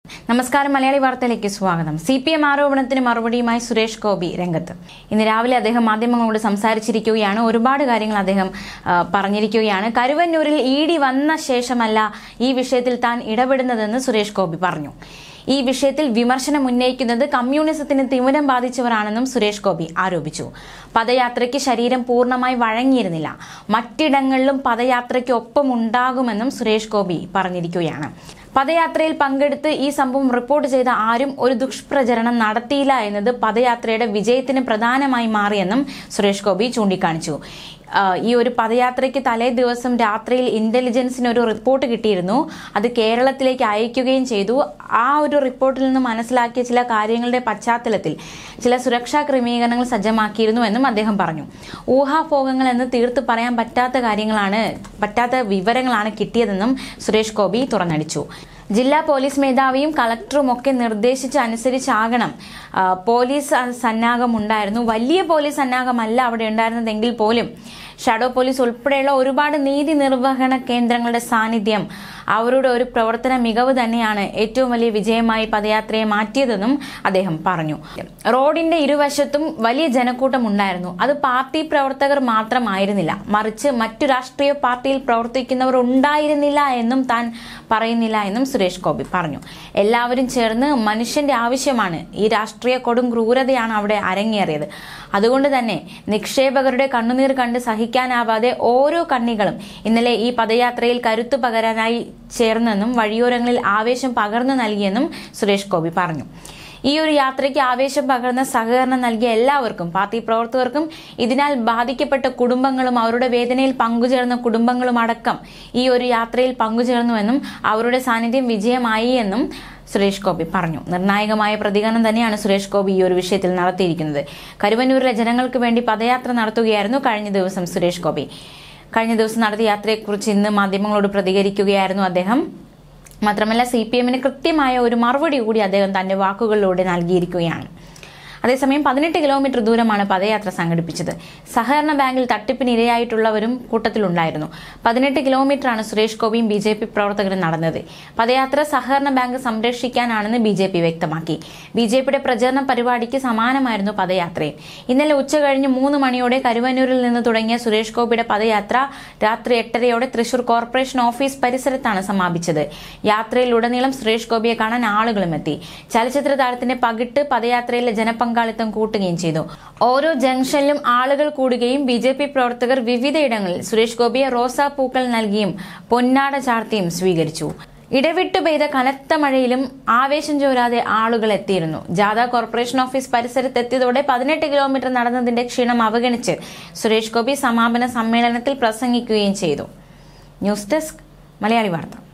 നമസ്കാരം മലയാളി വാർത്തയിലേക്ക് സ്വാഗതം സി പി എം ആരോപണത്തിന് മറുപടിയുമായി സുരേഷ് ഗോപി രംഗത്ത് ഇന്ന് രാവിലെ അദ്ദേഹം മാധ്യമങ്ങളോട് സംസാരിച്ചിരിക്കുകയാണ് ഒരുപാട് കാര്യങ്ങൾ അദ്ദേഹം ആ, പറഞ്ഞിരിക്കുകയാണ് കരുവന്നൂരിൽ ഇ ഡി വന്ന ശേഷമല്ല ഈ വിഷയത്തിൽ താൻ ഇടപെടുന്നതെന്ന് സുരേഷ് ഗോപി പറഞ്ഞു ഈ വിഷയത്തിൽ വിമർശനം ഉന്നയിക്കുന്നത് കമ്മ്യൂണിസത്തിന് തിമിരം ബാധിച്ചവരാണെന്നും സുരേഷ് ഗോപി ആരോപിച്ചു പദയാത്രയ്ക്ക് ശരീരം പൂർണ്ണമായി വഴങ്ങിയിരുന്നില്ല മറ്റിടങ്ങളിലും പദയാത്രയ്ക്ക് ഒപ്പം ഉണ്ടാകുമെന്നും സുരേഷ് ഗോപി പറഞ്ഞിരിക്കുകയാണ് പദയാത്രയിൽ പങ്കെടുത്ത് ഈ സംഭവം റിപ്പോർട്ട് ചെയ്ത ആരും ഒരു ദുഷ്പ്രചരണം നടത്തിയില്ല എന്നത് പദയാത്രയുടെ വിജയത്തിന് പ്രധാനമായി മാറിയെന്നും സുരേഷ് ഗോപി ചൂണ്ടിക്കാണിച്ചു ആ, ഈ ഒരു പദയാത്രയ്ക്ക് തലേ ദിവസം രാത്രിയിൽ ഇന്റലിജൻസിന് ഒരു റിപ്പോർട്ട് കിട്ടിയിരുന്നു അത് കേരളത്തിലേക്ക് അയക്കുകയും ചെയ്തു ആ ഒരു റിപ്പോർട്ടിൽ നിന്ന് മനസ്സിലാക്കിയ ചില കാര്യങ്ങളുടെ പശ്ചാത്തലത്തിൽ ചില സുരക്ഷാ ക്രമീകരണങ്ങൾ സജ്ജമാക്കിയിരുന്നു എന്നും അദ്ദേഹം പറഞ്ഞു ഊഹാഭോഗങ്ങൾ എന്ന് തീർത്ത് പറയാൻ പറ്റാത്ത കാര്യങ്ങളാണ് പറ്റാത്ത വിവരങ്ങളാണ് കിട്ടിയതെന്നും സുരേഷ് ഗോപി തുറന്നടിച്ചു ജില്ലാ പോലീസ് മേധാവിയും കളക്ടറും ഒക്കെ നിർദ്ദേശിച്ച് അനുസരിച്ചാകണം ആ, പോലീസ് സന്നാഹം ഉണ്ടായിരുന്നു വലിയ പോലീസ് സന്നാഹമല്ല അവിടെ ഉണ്ടായിരുന്നതെങ്കിൽ പോലും ഷാഡോ പോലീസ് ഉൾപ്പെടെയുള്ള ഒരുപാട് നീതി നിർവഹണ കേന്ദ്രങ്ങളുടെ സാന്നിധ്യം അവരുടെ ഒരു പ്രവർത്തന മികവ് തന്നെയാണ് ഏറ്റവും വലിയ വിജയമായി പദയാത്രയെ മാറ്റിയതെന്നും അദ്ദേഹം പറഞ്ഞു റോഡിന്റെ ഇരുവശത്തും വലിയ ജനക്കൂട്ടം ഉണ്ടായിരുന്നു അത് പാർട്ടി പ്രവർത്തകർ മാത്രമായിരുന്നില്ല മറിച്ച് മറ്റു രാഷ്ട്രീയ പാർട്ടിയിൽ പ്രവർത്തിക്കുന്നവർ ഉണ്ടായിരുന്നില്ല എന്നും താൻ പറയുന്നില്ല എന്നും സുരേഷ് ഗോപി പറഞ്ഞു എല്ലാവരും ചേർന്ന് മനുഷ്യന്റെ ആവശ്യമാണ് ഈ രാഷ്ട്രീയ കൊടും ക്രൂരതയാണ് അവിടെ അരങ്ങേറിയത് അതുകൊണ്ട് തന്നെ നിക്ഷേപകരുടെ കണ്ണുനീർ കണ്ട് സഹിക്കാനാവാതെ ഓരോ കണ്ണികളും ഇന്നലെ ഈ പദയാത്രയിൽ കരുത്തു പകരാനായി ചേർന്നെന്നും വഴിയോരങ്ങളിൽ ആവേശം പകർന്നു നൽകിയെന്നും സുരേഷ് ഗോപി പറഞ്ഞു ഈ ഒരു യാത്രയ്ക്ക് ആവേശം പകർന്ന സഹകരണം നൽകിയ എല്ലാവർക്കും പാർട്ടി പ്രവർത്തകർക്കും ഇതിനാൽ ബാധിക്കപ്പെട്ട കുടുംബങ്ങളും അവരുടെ വേദനയിൽ പങ്കുചേർന്ന കുടുംബങ്ങളും അടക്കം ഈ ഒരു യാത്രയിൽ പങ്കുചേർന്നുവെന്നും അവരുടെ സാന്നിധ്യം വിജയമായി എന്നും സുരേഷ് ഗോപി പറഞ്ഞു നിർണായകമായ പ്രതികരണം തന്നെയാണ് സുരേഷ് ഗോപി ഈ ഒരു വിഷയത്തിൽ നടത്തിയിരിക്കുന്നത് കരുവന്നൂരിലെ ജനങ്ങൾക്ക് വേണ്ടി പദയാത്ര നടത്തുകയായിരുന്നു കഴിഞ്ഞ ദിവസം സുരേഷ് ഗോപി കഴിഞ്ഞ ദിവസം നടത്തിയ യാത്രയെക്കുറിച്ച് ഇന്ന് മാധ്യമങ്ങളോട് പ്രതികരിക്കുകയായിരുന്നു അദ്ദേഹം മാത്രമല്ല സി പി എമ്മിന് കൃത്യമായ ഒരു മറുപടി കൂടി അദ്ദേഹം തന്റെ വാക്കുകളിലൂടെ നൽകിയിരിക്കുകയാണ് അതേസമയം പതിനെട്ട് കിലോമീറ്റർ ദൂരമാണ് പദയാത്ര സംഘടിപ്പിച്ചത് സഹകരണ ബാങ്കിൽ തട്ടിപ്പിന് ഇരയായിട്ടുള്ളവരും കൂട്ടത്തിലുണ്ടായിരുന്നു പതിനെട്ട് കിലോമീറ്ററാണ് സുരേഷ് ഗോപിയും ബി ജെ പി പ്രവർത്തകരും നടന്നത് പദയാത്ര സഹകരണ ബാങ്ക് സംരക്ഷിക്കാനാണെന്ന് ബി ജെ പി വ്യക്തമാക്കി ബി ജെ പിയുടെ പ്രചരണ പരിപാടിക്ക് സമാനമായിരുന്നു പദയാത്രയും ഇന്നലെ ഉച്ചകഴിഞ്ഞ് മൂന്ന് മണിയോടെ കരുവന്നൂരിൽ നിന്ന് തുടങ്ങിയ സുരേഷ് ഗോപിയുടെ പദയാത്ര രാത്രി എട്ടരയോടെ തൃശൂർ കോർപ്പറേഷൻ ഓഫീസ് പരിസരത്താണ് സമാപിച്ചത് യാത്രയിലുടനീളം സുരേഷ് ഗോപിയെ കാണാൻ ആളുകളും എത്തി ചലച്ചിത്ര താരത്തിന്റെ പകിട്ട് പദയാത്രയിലെ ജനപങ്കാളിത്തം കൂട്ടുകയും ചെയ്തു ഓരോ ജംഗ്ഷനിലും ആളുകൾ കൂടുകയും ബി ജെ പി പ്രവർത്തകർ വിവിധയിടങ്ങളിൽ സുരേഷ് ഗോപിയെ റോസാപ്പൂക്കൾ നൽകിയും പൊന്നാട ചാർത്തിയും സ്വീകരിച്ചു ഇടവിട്ടു പെയ്ത കനത്ത മഴയിലും ആവേശം ചോരാതെ ആളുകൾ എത്തിയിരുന്നു ജാഥ കോർപ്പറേഷൻ ഓഫീസ് പരിസരത്തെത്തിയതോടെ പതിനെട്ട് കിലോമീറ്റർ നടന്നതിന്റെ ക്ഷീണം അവഗണിച്ച് സുരേഷ് ഗോപി സമാപന സമ്മേളനത്തിൽ പ്രസംഗിക്കുകയും ചെയ്തു ന്യൂസ് ഡെസ്ക് മലയാളി വാർത്ത